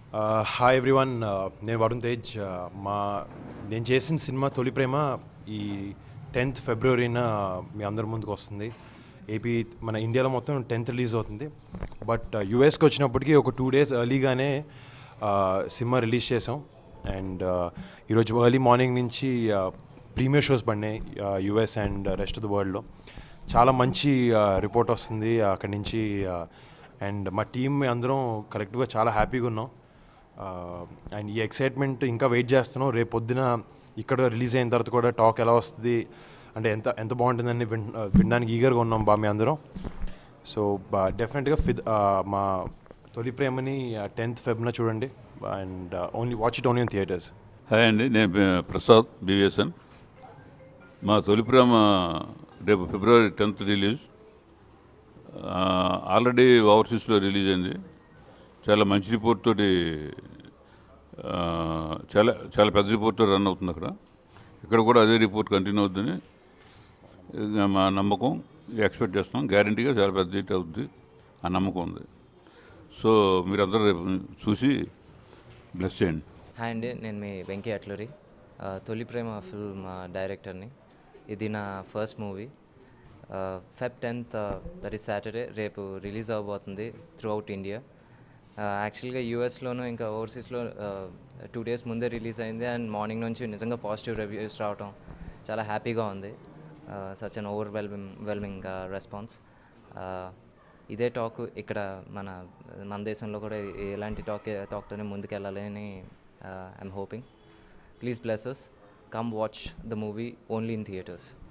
hi everyone నేను Varun Tej Uh, మా నేను చేసిన సినిమా తొలి ప్రేమ ఈ టెన్త్ ఫిబ్రవరిన మీ అందరి ముందుకు వస్తుంది ఏపీ మన ఇండియాలో మొత్తం టెన్త్ రిలీజ్ అవుతుంది బట్ యూఎస్కి వచ్చినప్పటికీ ఒక టూ డేస్ ఎర్లీగానే సినిమా రిలీజ్ చేసాం అండ్ ఈరోజు ఎర్లీ మార్నింగ్ నుంచి ప్రీమియర్ షోస్ పడినాయి US and rest of the వరల్డ్లో చాలా మంచి రిపోర్ట్ వస్తుంది అక్కడి నుంచి అండ్ మా టీం అందరం కరెక్ట్గా చాలా హ్యాపీగా ఉన్నాం అండ్ ఈ ఎక్సైట్మెంట్ ఇంకా వెయిట్ చేస్తున్నాం రేపు పొద్దున ఇక్కడ రిలీజ్ అయిన తర్వాత కూడా టాక్ ఎలా వస్తుంది అంటే ఎంత ఎంత బాగుంటుందని విన్ వినడానికి ఈగర్గా ఉన్నాం బా మీ అందరం సో డెఫినెట్గా ఫిద్ మా తొలి ప్రేమని టెన్త్ ఫెబ్న చూడండి and only watch it only in theatres hi అండి నేను బి- ప్రసాద్ బీవీఎస్ఎన్ మా తొలి ప్రేమ రేపు ఫిబ్రవరి టెన్త్ రిలీజ్ ఆ, ఆల్రెడీ ఓవర్సీస్లో రిలీజ్ అయింది చాలా మంచి రిపోర్ట్ తోటి ఆ, చాలా చాలా పెద్ద రిపోర్ట్ రన్ అవుతుంది అక్కడ ఇక్కడ కూడా అదే రిపోర్ట్ కంటిన్యూ అవుతుందని ఇక మా నమ్మకం ఎక్స్పెక్ట్ చేస్తాం గ్యారంటీగా చాలా పెద్ద హిట్ అవుతుంది ఆ నమ్మకం ఉంది సో మీరందరూ రేపు చూసి బ్లెస్ చేయండి హాయ్ అండి నేను మీ వెంకీ అట్లూరి ఆ, తొలి ప్రేమ ఫిల్మ్ ఆ, డైరెక్టర్ని ఇది నా first movie Feb tenth that is Saturday రేపు రిలీజ్ అవబోతుంది త్రూ అవుట్ ఇండియా యాక్చువల్గా యూఎస్లోను ఇంకా ఓవర్సీస్లో టూ డేస్ ముందే రిలీజ్ అయింది అండ్ మార్నింగ్ నుంచి నిజంగా పాజిటివ్ రివ్యూస్ రావటం చాలా హ్యాపీగా ఉంది such an overwhelming whelming response ఇదే టాక్ ఇక్కడ మన మన దేశంలో కూడా ఎలాంటి టాక్ టాక్తోనే ముందుకెళ్ళాలని I'm hoping please blesses come watch the movie only in theatres